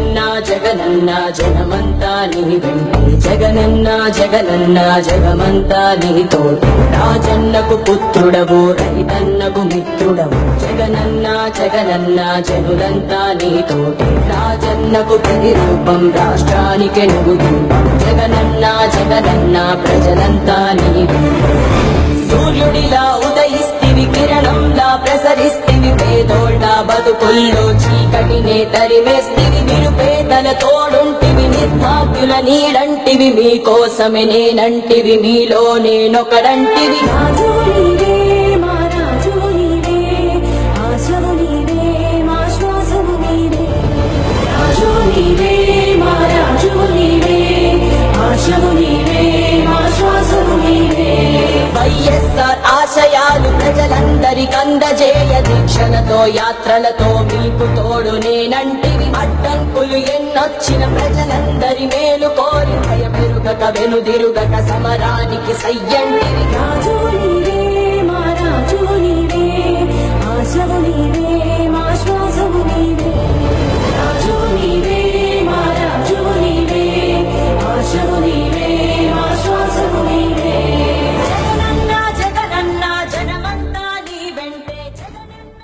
జగనన్న జగనన్న జగమంతా నీ వెంటే జగనన్న జగనన్న జగమంతా నీ తోడు రాజన్నకు పుత్రుడవు రైతన్నకు మిత్రుడవు జగనన్న జగనన్న జనులంతా నీ తోడు రాజన్నకు ప్రతిరూపం రాష్ట్రానికి నువ్వు దీపం జగనన్న జగనన్న ప్రజలంతా నీ వెంటే సూర్యుడిలా ఉదయిస్తివి కిరణంలా ప్రసరిస్తివి పేదోళ్ళ బతుకుల్లో చీకటినే తరిమేస్తివి నిరుపేదల తోడుంటివి నిర్భాగ్యుల నీడంటివి మీకోసమే నేనంటివి మీలో నేనొకడంటివి రాజు నీవే మా రాజు నీవే ఆశవు నీవే మా శ్వాసము నీవే రాజు నీవే మా రాజు నీవే ఆశవు నీవే మా శ్వాసము నీవే వైఎస్ఆర్ ఆశయాలు ప్రజలందరికందజేయ దీక్షలతో యాత్రలతో మీకు తోడు నేనంటివి అడ్డంకులు ఎన్నొచ్చిన ప్రజలందరి మేలు కోరి భయమెరుగక వెనుదిరుగక సమరానికి సయ్యంటివి రాజు నీవే మా రాజు నీవే ఆశవు నీవే మా శ్వాసము నీవే రాజు నీవే మా రాజు నీవే ఆశవు నీవే మా శ్వాసము నీవే జగనన్న జగనన్న జనమంతా నీ వెంటే జగనన్న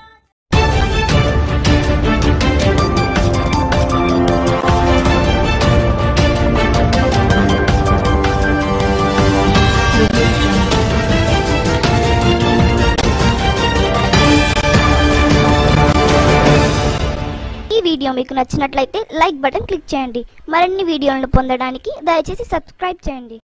ఈ వీడియో మీకు నచ్చినట్లయితే లైక్ బటన్ క్లిక్ చేయండి మరిన్ని వీడియోలను పొందడానికి దయచేసి సబ్స్క్రైబ్ చేయండి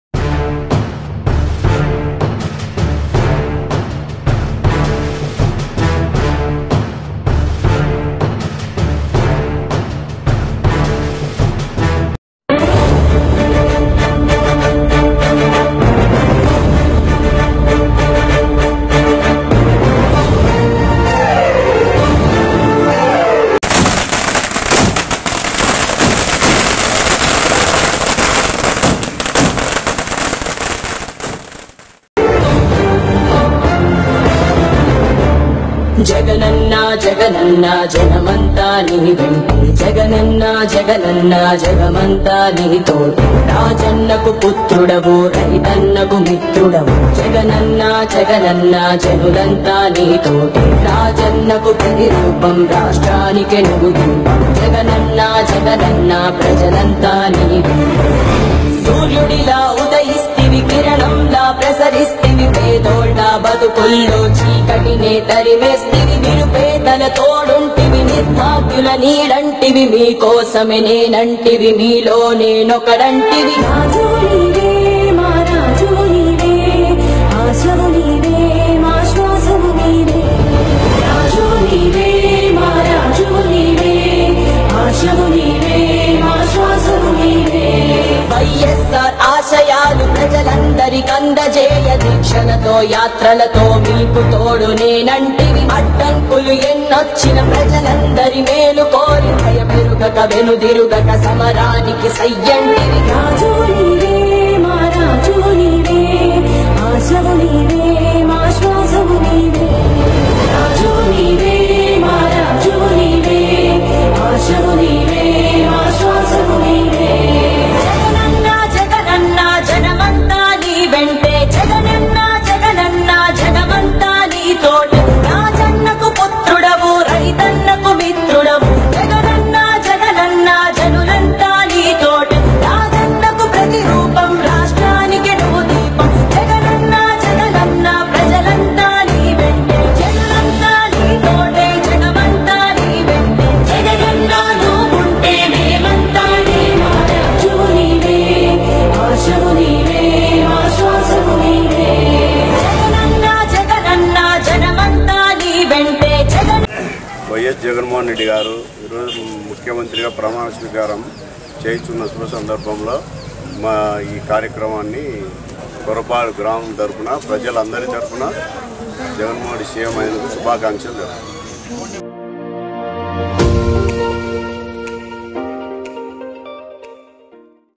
జగనన్న జగనన్న జగమంతా నీ వెంటే జగనన్న జగనన్న జగమంతా నీ తోడు రాజన్నకు పుత్రుడవు రైతన్నకు మిత్రుడవు జగనన్న జగనన్న జనులంతా నీ తోడు రాజన్నకు ప్రతిరూపం రాష్ట్రానికి నువ్వు దీపం జగనన్న జగనన్న ప్రజలంతా నీ వెంటే సూర్యుడిలా ఉదయిస్తివి కిరణంలా ప్రసరిస్తివి పేదోళ్ళ బతుకుల్లో చీకటినే తరిమేస్తివి నిరుపేదల తోడుంటివి నిర్భాగ్యుల నీడంటివి మీకోసమే నేనంటివి మీలో నేనొకడంటివి రాజు నీవే మా రాజు నీవే ఆశవు నీవే మా శ్వాసము నీవే రాజు నీవే మా రాజు నీవే ఆశవు నీవే మా శ్వాసము నీవే వైఎస్ఆర్ ఆశయాలు ప్రజలందరికందజేయ దీక్షలతో యాత్రలతో మీకు తోడు నేనంటివి అడ్డంకులు ఎన్నొచ్చిన ప్రజలందరి మేలు కోరి భయమెరుగక వెనుదిరుగక సమరానికి సయ్యంటివి రాజు నీవే మా రాజు నీవే ఆశవు నీవే మా శ్వాసము నీవే రాజు నీవే మా రాజు నీవే ఆశవు నీవే మా శ్వాసము నీవే జగనన్న జగనన్న జనమంతా నీ వెంటే జగనన్న జగనన్న జగమంతా నీ తోడు రాజన్నకు పుత్రుడవు రైతన్నకు మిత్రుడవు జగనన్న జగనన్న జనులంతా నీ తోడు రాజన్నకు ప్రతిరూపం రాష్ట్రానికి నువ్వు దీపం జగనన్న జగనన్న ప్రజలంతా నీ వెంటే జనులంతా నీ తోడే జగమంతా నీ వెంటే జగనన్న నువ్వుంటే మేమంతా నీ మాట రాజు నీవే ఆశవు నీవే మా శ్వాసము నీవే జగనన్న జగనన్న జనమంతా నీ వెంటే జగన్ వైఎస్ జగన్మోహన్ రెడ్డి గారు ఈరోజు ముఖ్యమంత్రిగా ప్రమాణ స్వీకారం చేయించున్న శుభ సందర్భంలో మా ఈ కార్యక్రమాన్ని కొరపాడు గ్రామం తరఫున ప్రజలందరి తరఫున జగన్మోహన్ రెడ్డి సీఎం అయినందుకు శుభాకాంక్షలు తెలుపుతున్నాను.